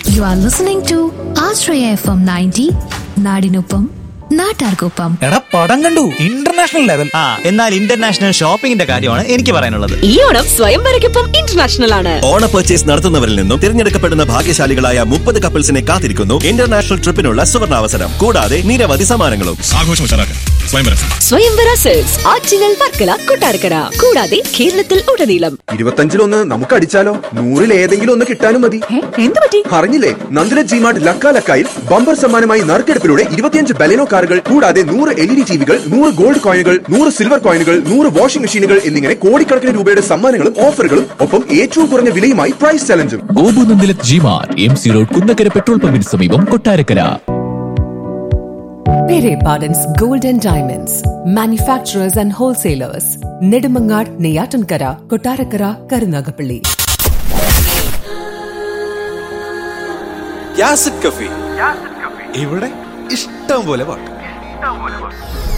U are listening to Ashraya F M ninety നാടിനൊപ്പം നാട്ടാർക്കൊപ്പം എടാ പടം കണ്ടു ഇന്റർനാഷണൽ ലെവൽ ആ എന്നാൽ ഇന്റർനാഷണൽ ഷോപ്പിംഗിന്റെ കാര്യമാണ് എനിക്ക് പറയാനുള്ളത് ഈ ഓണം സ്വയംവരയ്ക്കൊപ്പം ഇന്റർനാഷണൽ ആണ് ഓണ പർച്ചേസ് നടത്തുന്നവരിൽ നിന്നും തിരഞ്ഞെടുക്കപ്പെടുന്ന ഭാഗ്യശാലികളായ മുപ്പത് കപ്പിൾസിനെ കാത്തിരിക്കുന്നു ഇന്റർനാഷണൽ ട്രിപ്പിനുള്ള സുവർണാവസരം കൂടാതെ നിരവധി സമ്മാനങ്ങളും ആഘോഷം ഉഷാറാക്കാൻ സ്വയംവരം സ്വയംവര സെൽസ് ആറ്റിങ്ങൽ വർക്കല കൊട്ടാരക്കര കൂടാതെ കേരളത്തിൽ ഉടനീളം ഇരുപത്തഞ്ചിലൊന്ന് നമുക്ക് അടിച്ചാലോ നൂറിൽ ഏതെങ്കിലും ഒന്ന് കിട്ടാനും മതി എന്ത് പറ്റി അറിഞ്ഞില്ലേ നന്ദിന ജിമാർട്ട് ലക്ക ലക്കായിൽ ബമ്പർ സമ്മാനമായി നറുക്കെടുപ്പിലൂടെ ഇരുപത്തിയഞ്ച് ബലെനോ കാറുകൾ കൂടാതെ നൂറ് എൽ ഇ ഡി ടിവികൾ നൂറ് ഗോൾഡ് കോയിനുകൾ നൂറ് സിൽവർ കോയിനുകൾ നൂറ് വാഷിംഗ് മെഷീനുകൾ എന്നിങ്ങനെ കോടിക്കണക്കിന് രൂപയുടെ സമ്മാനങ്ങളും ഓഫറുകളും ഒപ്പം ഏറ്റവും കുറഞ്ഞ വിലയുമായി പ്രൈസ് ചലഞ്ചും ഗോപുനന്ദിലത് ജിമാർ M C road Kunnakkara petrol പമ്പിന് സമീപം Kottarakkara Pere Pardon's Gold and Diamonds, manufacturers and wholesalers, Nedumangad, Neyatankara, Kotarakara, Karunagapalli. യാസിഡ് കഫി ഇവിടെ ഇഷ്ടം പോലെ പാട്ട്